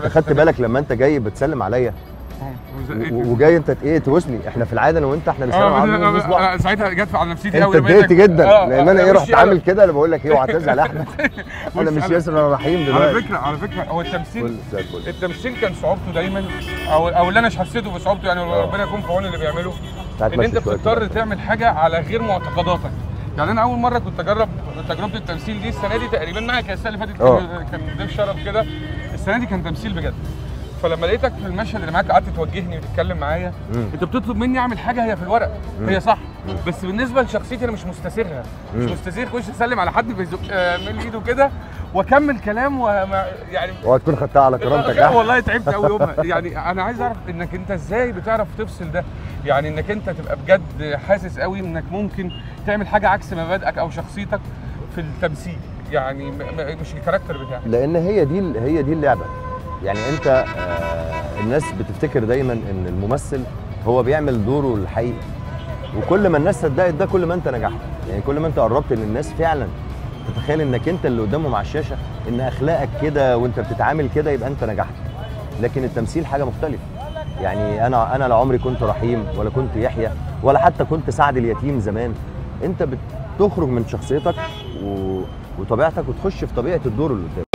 طلعت خدت تمام. بالك لما انت جاي بتسلم عليا وز- و- وجاي انت ايه توسني احنا في العاده لو انت احنا بنسلم اه على بعض ونبوس بعض. انا ساعتها جت على نفسيتي انت قوي لما اتضايقت لقيتك- جدا آه، لان آه، انا ايه وشي رحت قلب. عامل كده انا بقول لك ايه اوعى تزعل يا احمد انا بص، مش أنا- ياسر انا رحيم على دلوقتي فكره على فكره هو التمثيل فل زي الفل التمثيل كان صعوبته دايما او او اللي انا حسيته بصعوبته يعني اه. ربنا يكون في عون اللي بيعمله تعال ان انت اتمشى شوية بتضطر كده. تعمل حاجه على غير معتقداتك يعني انا اول مره كنت اجرب تجربه التمثيل دي السنه دي تقريبا معاك السنه اللي فاتت اه. كان كان ضيف شرف كده السنه دي كان تمثيل بجد فلما لقيتك في المشهد اللي معاك قعدت توجهني وتتكلم معايا مم. انت بتطلب مني اعمل حاجه هي في الورق مم. هي صح مم. بس بالنسبه لشخصيتي انا مش مستسيغها مش مم. مستسيغ اخش اسلم على حد بيزق آه، من ايده كده واكمل كلام وما يعني اوعى تكون خدتها على كرامتك لا يا والله تعبت قوي يومها يعني انا عايز اعرف انك انت ازاي بتعرف تفصل ده يعني انك انت تبقى بجد حاسس قوي انك ممكن تعمل حاجه عكس مبادئك او شخصيتك في التمثيل يعني م- م- مش الكاركتر بتاعك لان هي دي هي دي اللعبه يعني انت آه الناس بتفتكر دايما ان الممثل هو بيعمل دوره الحقيقي وكل ما الناس صدقت ده كل ما انت نجحت يعني كل ما انت قربت ان الناس فعلا تتخيل انك انت اللي قدامهم على الشاشه ان اخلاقك كده وانت بتتعامل كده يبقى انت نجحت لكن التمثيل حاجه مختلفه يعني انا انا لا عمري كنت رحيم ولا كنت يحيى ولا حتى كنت سعد اليتيم زمان انت بتخرج من شخصيتك و... وطبيعتك وتخش في طبيعه الدور اللي قدامك